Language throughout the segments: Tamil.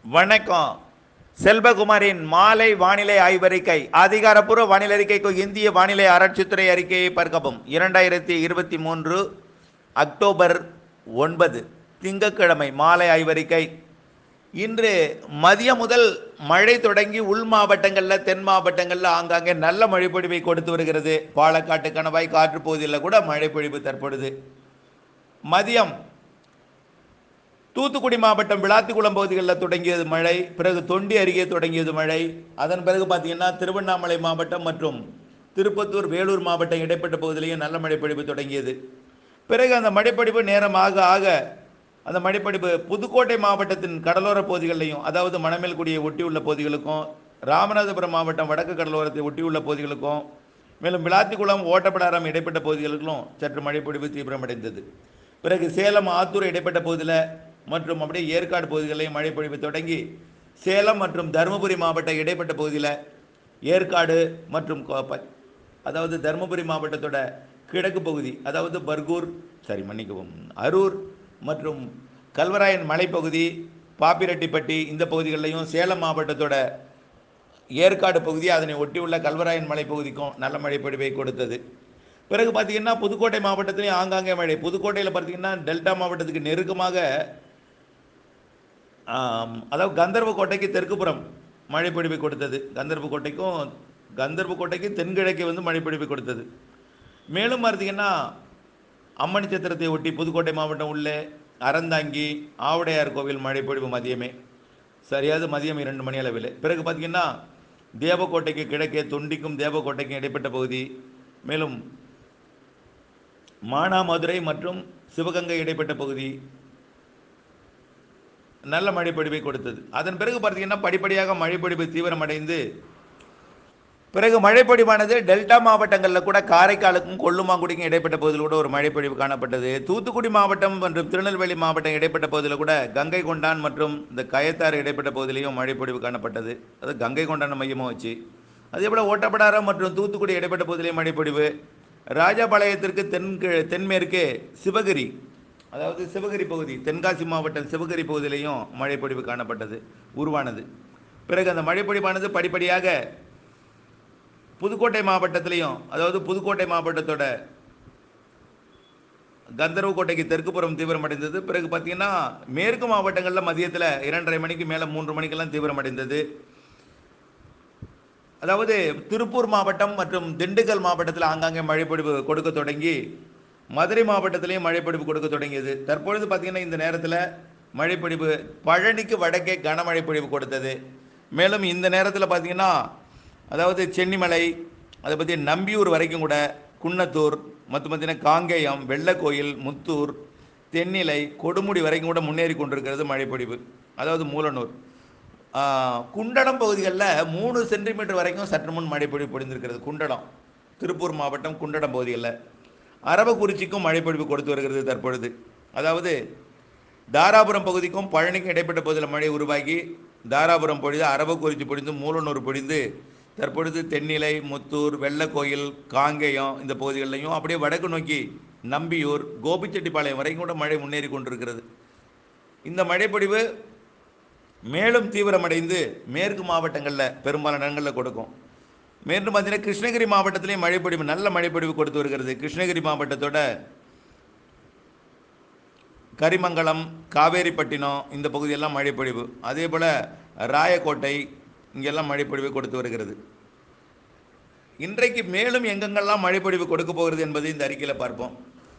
வணக்கம் செல்வகுமாரின் மாலை வானிலை ஆய்வறிக்கை அதிகாரப்பூர்வ வானிலை அறிக்கைக்கு இந்திய வானிலை ஆராய்ச்சித்துறை அறிக்கையை பார்க்கவும் இரண்டாயிரத்தி இருபத்தி மூன்று அக்டோபர் ஒன்பது திங்கட்கிழமை மாலை ஆய்வறிக்கை இன்று மதியம் முதல் மழை தொடங்கி உள் மாவட்டங்களில் தென் மாவட்டங்களில் ஆங்காங்கே நல்ல மழைப்பொழிவை கொடுத்து வருகிறது பாலக்காட்டு கணவாய் காற்று பகுதியில் கூட மழைப்பொழிவு தற்பொழுது மதியம் தூத்துக்குடி மாவட்டம் விளாத்திக்குளம் பகுதிகளில் தொடங்கியது மழை பிறகு தொண்டி அருகே தொடங்கியது மழை அதன் பிறகு பார்த்தீங்கன்னா திருவண்ணாமலை மாவட்டம் மற்றும் திருப்பத்தூர் வேலூர் மாவட்டம் இடைப்பட்ட பகுதியிலையும் நல்ல மழைப்பொழிவு தொடங்கியது பிறகு அந்த மழைப்பொழிவு நேரமாக ஆக அந்த மழைப்பொழிவு புதுக்கோட்டை மாவட்டத்தின் கடலோர பகுதிகளிலையும் அதாவது மணமேல்குடியை ஒட்டியுள்ள பகுதிகளுக்கும் ராமநாதபுரம் மாவட்டம் வடக்கு கடலோரத்தை ஒட்டியுள்ள பகுதிகளுக்கும் மேலும் விளாத்திக்குளம் ஓட்டப்படாரம் இடைப்பட்ட பகுதிகளுக்கும் சற்று மழைப்பொழிவு தீவிரமடைந்தது பிறகு சேலம் ஆத்தூர் இடைப்பட்ட பகுதியில் மற்றும் அப்படியே ஏற்காடு பகுதிகளில் மழைப்பொழிவு தொடங்கி சேலம் மற்றும் தருமபுரி மாவட்ட இடைப்பட்ட பகுதியில் ஏற்காடு மற்றும் கோ- ப- அதாவது தருமபுரி மாவட்டத்தோட கிழக்கு பகுதி அதாவது பர்கூர் சரி மன்னிக்கவும் அரூர் மற்றும் கல்வராயன் மலைப்பகுதி பாப்பிரெட்டிப்பட்டி இந்த பகுதிகளிலையும் சேலம் மாவட்டத்தோட ஏற்காடு பகுதி அதனை ஒட்டியுள்ள கல்வராயன் மலைப்பகுதிக்கும் நல்ல மழைப்பொழிவை கொடுத்தது பிறகு பார்த்தீங்கன்னா புதுக்கோட்டை மாவட்டத்திலையும் ஆங்காங்கே மழை புதுக்கோட்டையில் பார்த்தீங்கன்னா டெல்டா மாவட்டத்துக்கு நெருக்கமாக ஆம், அதாவது கந்தர்வ கோட்டைக்கு தெற்குப்புறம் மழைப்பொழிவை கொடுத்தது கந்தர்வ கோட்டைக்கும் கந்தர்வ கோட்டைக்கு தென்கிழக்கே வந்து மழைப்பொழிவை கொடுத்தது மேலும் பார்த்தீங்கன்னா அம்மணி சத்திரத்தை ஒட்டி புதுக்கோட்டை மாவட்டம் உள்ளே அறந்தாங்கி ஆவுடையார் கோவில் மழைப்பொழிவு மதியமே சரியாது மதியம் இரண்டு மணி அளவில் பிறகு பார்த்தீங்கன்னா தேவக்கோட்டைக்கு கிழக்கே தொண்டிக்கும் தேவக்கோட்டைக்கும் இடைப்பட்ட பகுதி மேலும் மானாமதுரை மற்றும் சிவகங்கை இடைப்பட்ட பகுதி நல்ல மழைப்பொழிவை கொடுத்தது அதன் பிறகு பார்த்தீங்கன்னா படிப்படியாக மழைப்பொழிவு தீவிரமடைந்து பிறகு மழைப்பொழிவானது டெல்டா மாவட்டங்களில் கூட காரைக்காலுக்கும் கொல்லுமாங்குடிக்கும் இடைப்பட்ட பகுதியில் கூட ஒரு மழைப்பொழிவு காணப்பட்டது தூத்துக்குடி மாவட்டம் மற்றும் திருநெல்வேலி மாவட்டம் இடைப்பட்ட பகுதியில் கூட கங்கை கொண்டான் மற்றும் இந்த கயத்தாறு இடைப்பட்ட பகுதியிலையும் மழைப்பொழிவு காணப்பட்டது அது கங்கை கொண்டான் மையமாக வச்சு அதே போல் ஓட்டப்படாரம் மற்றும் தூத்துக்குடி இடைப்பட்ட பகுதியிலையும் மழைப்பொழிவு ராஜபாளையத்திற்கு தென்கு தென்மேற்கே சிவகிரி அதாவது சிவகிரி பகுதி தென்காசி மாவட்டம் சிவகிரி பகுதியிலையும் மழைப்பொழிவு காணப்பட்டது உருவானது பிறகு அந்த மழைப்பொழிவானது படிப்படியாக புதுக்கோட்டை மாவட்டத்திலையும் அதாவது புதுக்கோட்டை மாவட்டத்தோட கந்தர்வ கோட்டைக்கு தெற்குப்புறம் தீவிரமடைந்தது பிறகு பார்த்தீங்கன்னா மேற்கு மாவட்டங்களில் மதியத்தில் இரண்டரை மணிக்கு மேலே மூன்று மணிக்கெல்லாம் தீவிரமடைந்தது அதாவது திருப்பூர் மாவட்டம் மற்றும் திண்டுக்கல் மாவட்டத்தில் ஆங்காங்கே மழைப்பொழிவு கொடுக்க தொடங்கி மதுரை மாவட்டத்திலையும் மழைப்பொழிவு கொடுக்க தொடங்கியது தற்பொழுது பார்த்தீங்கன்னா இந்த நேரத்தில் மழைப்பொழிவு பழனிக்கு வடக்கே கனமழை பொழிவு கொடுத்தது மேலும் இந்த நேரத்தில் பார்த்தீங்கன்னா அதாவது சென்னிமலை அதை பற்றி நம்பியூர் வரைக்கும் கூட குன்னத்தூர் மற்றும் பார்த்தீங்கன்னா காங்கேயம் வெள்ளக்கோயில் முத்தூர் தென்னிலை கொடுமுடி வரைக்கும் கூட முன்னேறி கொண்டிருக்கிறது மழைப்பொழிவு அதாவது மூலனூர் ஆ, குண்டடம் பகுதிகளில் மூணு சென்டிமீட்டர் வரைக்கும் சற்று முன் மழைப்பொழிவு பொழிந்திருக்கிறது குண்டடம் திருப்பூர் மாவட்டம் குண்டடம் பகுதிகளில் அரவக்குறிச்சிக்கும் மழைப்பொழிவு கொடுத்து வருகிறது தற்பொழுது அதாவது தாராபுரம் பகுதிக்கும் பழனிக்கும் இடைப்பட்ட பகுதியில் மழை உருவாகி தாராபுரம் பொழிந்து அரவக்குறிச்சி பொழிந்து மூலனூர் பொழிந்து தற்பொழுது தென்னிலை முத்தூர் வெள்ளக்கோயில் காங்கேயம் இந்த பகுதிகளிலையும் அப்படியே வடக்கு நோக்கி நம்பியூர் கோபிச்செட்டிப்பாளையம் வரைக்கும் கூட மழை முன்னேறி கொண்டிருக்கிறது இந்த மழைப்பொழிவு மேலும் தீவிரமடைந்து மேற்கு மாவட்டங்களில் பெரும்பாலான இடங்களில் கொடுக்கும் மேலும் பார்த்தீங்கன்னா கிருஷ்ணகிரி மாவட்டத்திலையும் மழைப்பொழிவு நல்ல மழைப்பொழிவு கொடுத்து வருகிறது கிருஷ்ணகிரி மாவட்டத்தோட கரிமங்கலம் காவேரிப்பட்டினம் இந்த பகுதியெல்லாம் மழைப்பொழிவு அதே போல் ராயக்கோட்டை இங்கெல்லாம் மழைப்பொழிவு கொடுத்து வருகிறது இன்றைக்கு மேலும் எங்கெங்கெல்லாம் மழைப்பொழிவு கொடுக்க போகிறது என்பதை இந்த அறிக்கையில் பார்ப்போம்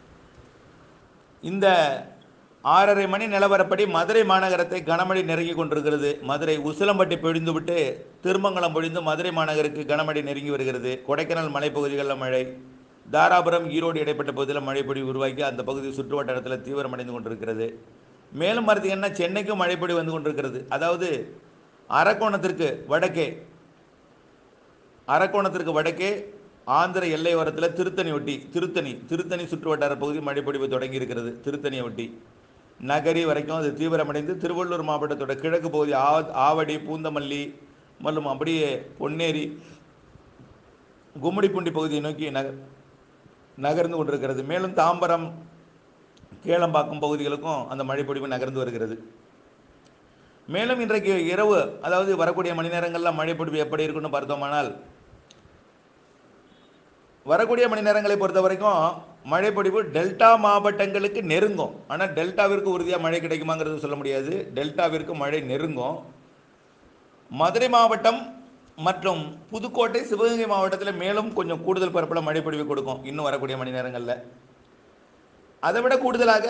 இந்த ஆறரை மணி நிலவரப்படி மதுரை மாநகரத்தை கனமழை நெருங்கி கொண்டிருக்கிறது மதுரை உசிலம்பட்டி பொழிந்துவிட்டு திருமங்கலம் பொழிந்து மதுரை மாநகருக்கு கனமழை நெருங்கி வருகிறது கொடைக்கானல் மலைப்பகுதிகளில் மழை தாராபுரம் ஈரோடு இடைப்பட்ட பகுதியில் மழைப்பொழிவு உருவாக்கி அந்த பகுதி சுற்று வட்டாரத்தில் தீவிரமடைந்து கொண்டிருக்கிறது மேலும் பார்த்தீங்கன்னா சென்னைக்கும் மழைப்பொழிவு வந்து கொண்டிருக்கிறது அதாவது அரக்கோணத்திற்கு வடக்கே அரக்கோணத்திற்கு வடக்கே ஆந்திர எல்லை ஓரத்தில் திருத்தணி ஒட்டி திருத்தணி திருத்தணி சுற்று வட்டார பகுதி மழைப்பொழிவு தொடங்கி இருக்கிறது திருத்தணியை ஒட்டி நகரி வரைக்கும் அது தீவிரமடைந்து திருவள்ளூர் மாவட்டத்தோட கிழக்கு பகுதி ஆ ஆவடி பூந்தமல்லி மற்றும் அப்படியே பொன்னேரி கும்மிடிப்பூண்டி பகுதியை நோக்கி நக நகர்ந்து கொண்டிருக்கிறது மேலும் தாம்பரம் கேளம்பாக்கம் பகுதிகளுக்கும் அந்த மழைப்பொழிவு நகர்ந்து வருகிறது மேலும் இன்றைக்கு இரவு அதாவது வரக்கூடிய மணி நேரங்களில் மழைப்பொழிவு எப்படி இருக்குன்னு பார்த்தோமானால் வரக்கூடிய மணி நேரங்களை பொறுத்த வரைக்கும் மழைப்பொழிவு டெல்டா மாவட்டங்களுக்கு நெருங்கும் ஆனால் டெல்டாவிற்கு உறுதியாக மழை கிடைக்குமாங்கிறது சொல்ல முடியாது டெல்டாவிற்கு மழை நெருங்கும் மதுரை மாவட்டம் மற்றும் புதுக்கோட்டை சிவகங்கை மாவட்டத்தில் மேலும் கொஞ்சம் கூடுதல் பரப்பில் மழைப்பொழிவு கொடுக்கும் இன்னும் வரக்கூடிய மணி நேரங்களில் அதை விட கூடுதலாக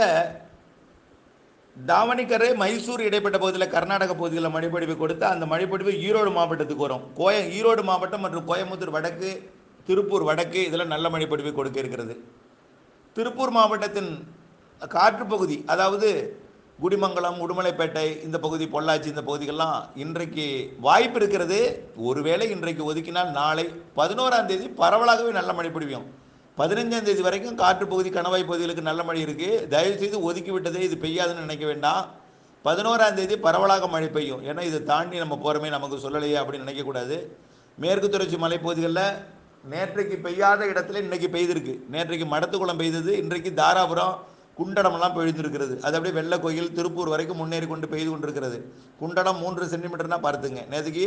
தாவணிக்கரை மைசூர் இடைப்பட்ட பகுதியில் கர்நாடக பகுதிகளில் மழைப்பொழிவு கொடுத்து அந்த மழைப்பொழிவு ஈரோடு மாவட்டத்துக்கு வரும் கோய ஈரோடு மாவட்டம் மற்றும் கோயம்புத்தூர் வடக்கு திருப்பூர் வடக்கு இதில் நல்ல மழைப்பொழிவு கொடுக்க இருக்கிறது திருப்பூர் மாவட்டத்தின் காற்று பகுதி அதாவது குடிமங்கலம் உடுமலைப்பேட்டை இந்த பகுதி பொள்ளாச்சி இந்த பகுதிகள்லாம் இன்றைக்கு வாய்ப்பு இருக்கிறது ஒருவேளை இன்றைக்கு ஒதுக்கினால் நாளை பதினோராம் தேதி பரவலாகவே நல்ல மழை பொழியும் பதினஞ்சாம் தேதி வரைக்கும் காற்று பகுதி கணவாய் பகுதிகளுக்கு நல்ல மழை இருக்குது தயவுசெய்து ஒதுக்கி விட்டதே இது பெய்யாதுன்னு நினைக்க வேண்டாம் பதினோராம் தேதி பரவலாக மழை பெய்யும் ஏன்னா இதை தாண்டி நம்ம போகிறோமே நமக்கு சொல்லலையே அப்படின்னு நினைக்கக்கூடாது மேற்கு தொடர்ச்சி மலைப்பகுதிகளில் நேற்றைக்கு பெய்யாத இடத்துல இன்னைக்கு பெய்திருக்கு நேற்றைக்கு மடத்துக்குளம் பெய்தது இன்றைக்கு தாராபுரம் குண்டடமெல்லாம் பெய்திருக்கிறது அது அப்படியே வெள்ளை கோயில் திருப்பூர் வரைக்கும் முன்னேறி கொண்டு பெய்து கொண்டிருக்கிறது குண்டடம் மூன்று சென்டிமீட்டர்னா பார்த்துங்க நேற்றுக்கு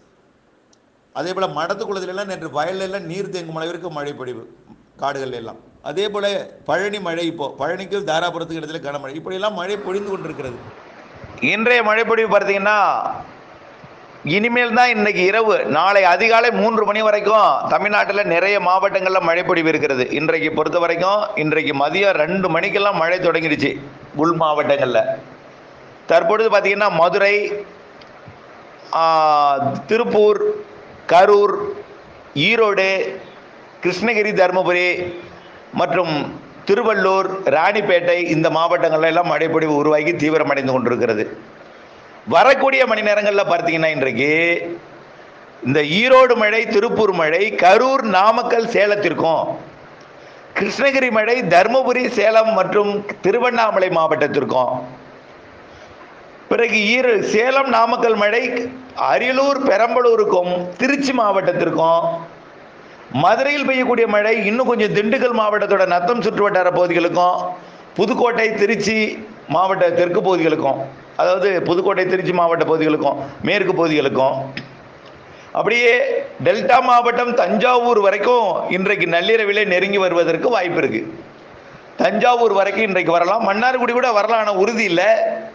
அதே போல் மடத்துக்குளத்துலலாம் நேற்று வயல்ல எல்லாம் நீர் தேங்கும் அளவிற்கு மழை பொழிவு காடுகள் எல்லாம் அதே போல் பழனி மழை இப்போ பழனிக்கு தாராபுரத்துக்கு இடத்துல கனமழை இப்படியெல்லாம் மழை பொழிந்து கொண்டிருக்கிறது இன்றைய மழைப்பொழிவு பார்த்தீங்கன்னா இனிமேல் தான் இன்னைக்கு இரவு நாளை அதிகாலை மூன்று மணி வரைக்கும் தமிழ்நாட்டில் நிறைய மாவட்டங்களில் மழைப்பொழிவு இருக்கிறது இன்றைக்கு பொறுத்த வரைக்கும் இன்றைக்கு மதியம் ரெண்டு மணிக்கெல்லாம் மழை தொடங்கிடுச்சு உள் மாவட்டங்களில் தற்பொழுது பார்த்தீங்கன்னா மதுரை ஆ, திருப்பூர் கரூர் ஈரோடு கிருஷ்ணகிரி தருமபுரி மற்றும் திருவள்ளூர் ராணிப்பேட்டை இந்த மாவட்டங்கள்ல எல்லாம் மழைப்பொழிவு உருவாகி தீவிரமடைந்து கொண்டிருக்கிறது வரக்கூடிய மணி நேரங்களில் பார்த்தீங்கன்னா இன்றைக்கு இந்த ஈரோடு மழை திருப்பூர் மழை கரூர் நாமக்கல் சேலத்திற்கும் கிருஷ்ணகிரி மழை தருமபுரி சேலம் மற்றும் திருவண்ணாமலை மாவட்டத்திற்கும் பிறகு ஈர சேலம் நாமக்கல் மழை அரியலூர் பெரம்பலூருக்கும் திருச்சி மாவட்டத்திற்கும் மதுரையில் பெய்யக்கூடிய மழை இன்னும் கொஞ்சம் திண்டுக்கல் மாவட்டத்தோட நத்தம் சுற்றுவட்டார பகுதிகளுக்கும் புதுக்கோட்டை திருச்சி மாவட்ட தெற்கு பகுதிகளுக்கும் அதாவது புதுக்கோட்டை திருச்சி மாவட்ட பகுதிகளுக்கும் மேற்கு பகுதிகளுக்கும் அப்படியே டெல்டா மாவட்டம் தஞ்சாவூர் வரைக்கும் இன்றைக்கு நள்ளிரவிலே நெருங்கி வருவதற்கு வாய்ப்பு இருக்கு தஞ்சாவூர் வரைக்கும் இன்றைக்கு வரலாம் மன்னார்குடி கூட வரலாம் ஆனால் உறுதி இல்லை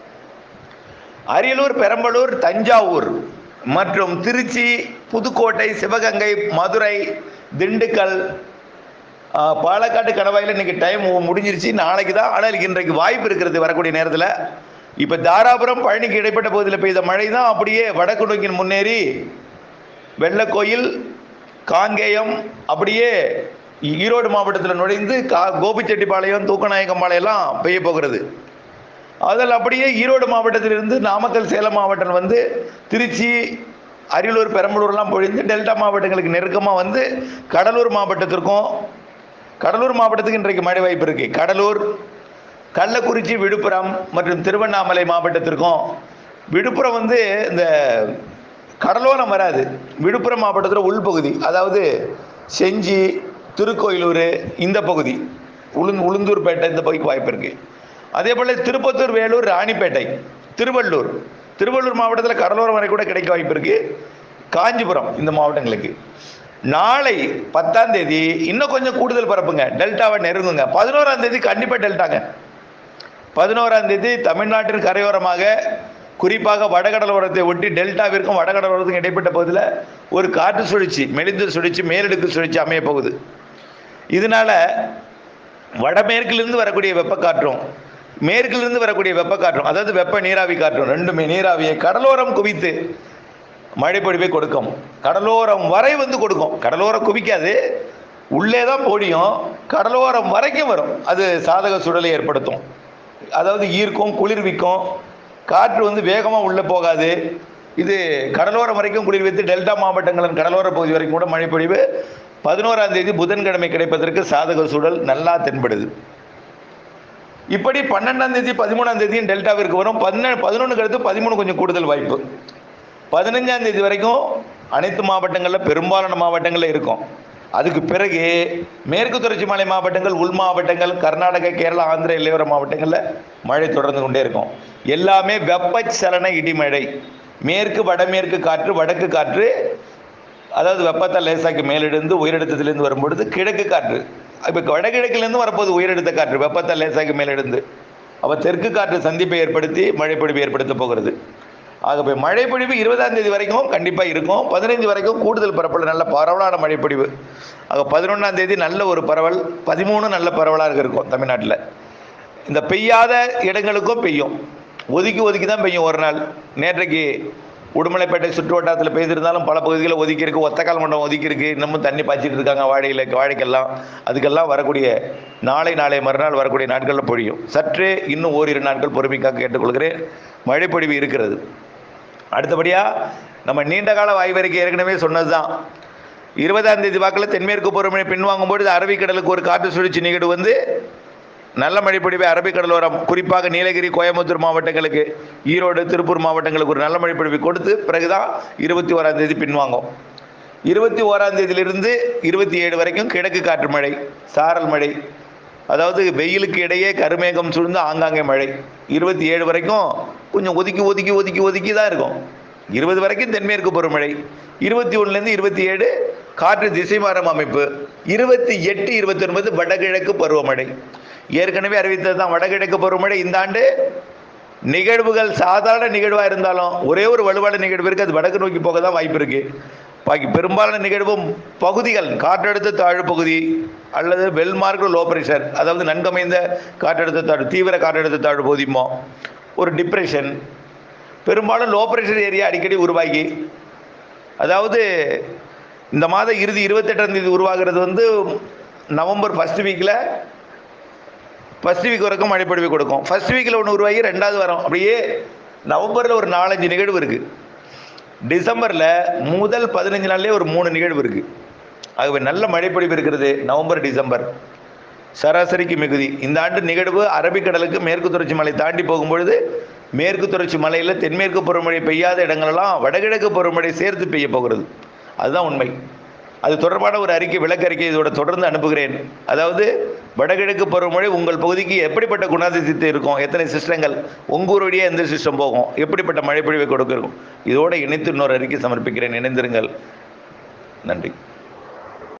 அரியலூர் பெரம்பலூர் தஞ்சாவூர் மற்றும் திருச்சி புதுக்கோட்டை சிவகங்கை மதுரை திண்டுக்கல் ஆ, பாலக்காடு கணவாயில் இன்னைக்கு டைம் முடிஞ்சிருச்சு நாளைக்கு தான் ஆனால் இன்றைக்கு வாய்ப்பு இருக்கிறது வரக்கூடிய நேரத்தில் இப்போ தாராபுரம் பழனிக்கு இடைப்பட்ட பகுதியில் பெய்த மழை தான் அப்படியே வடக்கு நோக்கி முன்னேறி வெள்ளக்கோயில் காங்கேயம் அப்படியே ஈரோடு மாவட்டத்தில் நுழைந்து கா கோபிச்செட்டிப்பாளையம் தூக்கநாயக்கம்பாளையம்லாம் பெய்ய போகிறது அதில் அப்படியே ஈரோடு மாவட்டத்திலிருந்து நாமக்கல் சேலம் மாவட்டம் வந்து திருச்சி அரியலூர் பெரம்பலூர்லாம் பொழிந்து டெல்டா மாவட்டங்களுக்கு நெருக்கமாக வந்து கடலூர் மாவட்டத்திற்கும் கடலூர் மாவட்டத்துக்கு இன்றைக்கு மழை வாய்ப்பு இருக்கு கடலூர் கள்ளக்குறிச்சி விழுப்புரம் மற்றும் திருவண்ணாமலை மாவட்டத்திற்கும் விழுப்புரம் வந்து இந்த கடலோரம் வராது விழுப்புரம் மாவட்டத்தில் உள்பகுதி அதாவது செஞ்சி திருக்கோயிலூர் இந்த பகுதி உளுந்து உளுந்தூர்பேட்டை இந்த பகுதிக்கு வாய்ப்பு இருக்கு அதே போல் திருப்பத்தூர் வேலூர் ராணிப்பேட்டை திருவள்ளூர் திருவள்ளூர் மாவட்டத்தில் கடலோரம் வரை கூட கிடைக்க வாய்ப்பு இருக்கு காஞ்சிபுரம் இந்த மாவட்டங்களுக்கு நாளை பத்தாம் தேதி இன்னும் கொஞ்சம் கூடுதல் பரப்புங்க டெல்டாவை நெருங்குங்க பதினோராம் தேதி கண்டிப்பாக டெல்டாங்க பதினோராம் தேதி தமிழ்நாட்டின் கரையோரமாக குறிப்பாக வடகடலோரத்தை ஒட்டி டெல்டாவிற்கும் வடகடலோரத்துக்கும் இடைப்பட்ட பகுதியில் ஒரு காற்று சுழற்சி மெலிந்து சுழற்சி மேலடுக்கு சுழற்சி அமைய போகுது இதனால வடமேற்கிலிருந்து வரக்கூடிய வெப்பக்காற்றும் மேற்கிலிருந்து வரக்கூடிய வெப்பக்காற்றும் அதாவது வெப்ப நீராவி காற்றும் ரெண்டுமே நீராவியை கடலோரம் குவித்து மழைப்பொழிவை கொடுக்கும் கடலோரம் வரை வந்து கொடுக்கும் கடலோரம் குவிக்காது உள்ளே தான் பொழியும் கடலோரம் வரைக்கும் வரும் அது சாதக சூழலை ஏற்படுத்தும் அதாவது ஈர்க்கும் குளிர்விக்கும் காற்று வந்து வேகமாக உள்ளே போகாது இது கடலோரம் வரைக்கும் குளிர்வித்து டெல்டா மாவட்டங்களின் கடலோர பகுதி வரைக்கும் கூட மழைப்பொழிவு பதினோராம் தேதி புதன்கிழமை கிடைப்பதற்கு சாதக சூழல் நல்லா தென்படுது இப்படி பன்னெண்டாம் தேதி பதிமூணாம் தேதியும் டெல்டாவிற்கு வரும் பதினேழு பதினொன்றுக்கு அடுத்து பதிமூணு கொஞ்சம் கூடுதல் வாய்ப்பு பதினஞ்சாம் தேதி வரைக்கும் அனைத்து மாவட்டங்களில் பெரும்பாலான மாவட்டங்களில் இருக்கும் அதுக்கு பிறகு மேற்கு தொடர்ச்சி மலை மாவட்டங்கள் உள் மாவட்டங்கள் கர்நாடகா கேரளா ஆந்திரா இளையோர மாவட்டங்களில் மழை தொடர்ந்து கொண்டே இருக்கும் எல்லாமே வெப்பச்சலன இடிமழை மேற்கு வடமேற்கு காற்று வடக்கு காற்று அதாவது வெப்பத்தால் லேசாக்கி மேலெழுந்து உயரழுத்தத்திலிருந்து வரும்பொழுது கிழக்கு காற்று இப்போ வடகிழக்கிலிருந்து வரப்போகுது உயரழுத்த காற்று வெப்பத்தால் லேசாக்கி மேலெழுந்து அப்போ தெற்கு காற்று சந்திப்பை ஏற்படுத்தி மழைப்பொழிவு ஏற்படுத்த போகிறது ஆகவே மழைப்பொழிவு இருபதாம் தேதி வரைக்கும் கண்டிப்பாக இருக்கும் பதினைஞ்சு வரைக்கும் கூடுதல் பரப்பல் நல்ல பரவலான மழைப்பொழிவு ஆக பதினொன்றாம் தேதி நல்ல ஒரு பரவல் பதிமூணு நல்ல பரவலாக இருக்கும் தமிழ்நாட்டில் இந்த பெய்யாத இடங்களுக்கும் பெய்யும் ஒதுக்கி ஒதுக்கி தான் பெய்யும் ஒரு நாள் நேற்றைக்கு உடுமலைப்பேட்டை சுற்று வட்டாரத்தில் பெய்திருந்தாலும் பல பகுதிகளில் ஒதுக்கி இருக்கு ஒத்தக்கால் மண்டபம் ஒதுக்கி இருக்கு இன்னமும் தண்ணி பாய்ச்சிட்டு இருக்காங்க வாழையில் வாழைக்கெல்லாம் அதுக்கெல்லாம் வரக்கூடிய நாளை நாளை மறுநாள் வரக்கூடிய நாட்களில் பொழியும் சற்றே இன்னும் ஓரிரு நாட்கள் பொறுமைக்காக கேட்டுக்கொள்கிறேன் மழைப்பொழிவு இருக்கிறது அடுத்தபடியாக நம்ம நீண்ட கால வாய்வறிக்கை ஏற்கனவே சொன்னது தான் இருபதாம் தேதி வாக்கில் தென்மேற்கு பருவமழை பின்வாங்கும்பொழுது அரபிக்கடலுக்கு ஒரு காற்று சுழற்சி நிகழ்வு வந்து நல்ல மழைப்பொழிவை அரபிக்கடலோரம் குறிப்பாக நீலகிரி கோயம்புத்தூர் மாவட்டங்களுக்கு ஈரோடு திருப்பூர் மாவட்டங்களுக்கு ஒரு நல்ல மழைப்பொழிவை கொடுத்து பிறகுதான் இருபத்தி ஓராம் தேதி பின்வாங்கும் இருபத்தி ஓராம் தேதியிலிருந்து இருபத்தி ஏழு வரைக்கும் கிழக்கு காற்று மழை சாரல் மழை அதாவது வெயிலுக்கு இடையே கருமேகம் சூழ்ந்து ஆங்காங்கே மழை இருபத்தி ஏழு வரைக்கும் கொஞ்சம் ஒதுக்கி ஒதுக்கி ஒதுக்கி ஒதுக்கி தான் இருக்கும் இருபது வரைக்கும் தென்மேற்கு பருவமழை இருபத்தி ஒன்றுலேருந்து இருபத்தி ஏழு காற்று திசை மாறும் அமைப்பு இருபத்தி எட்டு இருபத்தி ஒன்பது வடகிழக்கு பருவமழை ஏற்கனவே அறிவித்தது தான் வடகிழக்கு பருவமழை இந்த ஆண்டு நிகழ்வுகள் சாதாரண நிகழ்வாக இருந்தாலும் ஒரே ஒரு வலுவான நிகழ்வு இருக்குது அது வடக்கு நோக்கி போக தான் வாய்ப்பு இருக்குது பாக்கி பெரும்பாலான நிகழ்வும் பகுதிகள் காற்றழுத்த தாழ்வு பகுதி அல்லது வெல்மார்க் லோ ப்ரெஷர் அதாவது நன்கமைந்த காற்றழுத்த தாழ்வு தீவிர காற்றழுத்த தாழ்வு பகுதிமோ ஒரு டிப்ரெஷன் பெரும்பாலும் லோ ப்ரெஷர் ஏரியா அடிக்கடி உருவாகி அதாவது இந்த மாத இறுதி இருபத்தெட்டாம் தேதி உருவாகிறது வந்து நவம்பர் ஃபஸ்ட் வீக்கில் ஃபஸ்ட் வீக் வரைக்கும் மழைப்பொழிவு கொடுக்கும் ஃபஸ்ட் வீக்கில் ஒன்று உருவாகி ரெண்டாவது வாரம் அப்படியே நவம்பரில் ஒரு நாலஞ்சு நிகழ்வு இருக்குது டிசம்பரில் முதல் பதினஞ்சு நாள்லேயே ஒரு மூணு நிகழ்வு இருக்குது ஆகவே நல்ல மழைப்பொழிவு இருக்கிறது நவம்பர் டிசம்பர் சராசரிக்கு மிகுதி இந்த ஆண்டு நிகழ்வு அரபிக்கடலுக்கு மேற்கு தொடர்ச்சி மலை தாண்டி போகும்பொழுது மேற்கு தொடர்ச்சி மலையில் தென்மேற்கு பருவமழை பெய்யாத இடங்களெல்லாம் வடகிழக்கு பருவமழை சேர்த்து பெய்ய போகிறது அதுதான் உண்மை அது தொடர்பான ஒரு அறிக்கை விளக்கறிக்கை இதோட தொடர்ந்து அனுப்புகிறேன் அதாவது வடகிழக்கு பருவமழை உங்கள் பகுதிக்கு எப்படிப்பட்ட குணாதிசயத்தை இருக்கும் எத்தனை சிஸ்டங்கள் உங்கூருடைய எந்த சிஸ்டம் போகும் எப்படிப்பட்ட மழைப்பொழிவை கொடுக்க இருக்கும் இதோடு இணைத்து இன்னொரு அறிக்கை சமர்ப்பிக்கிறேன் இணைந்திருங்கள் நன்றி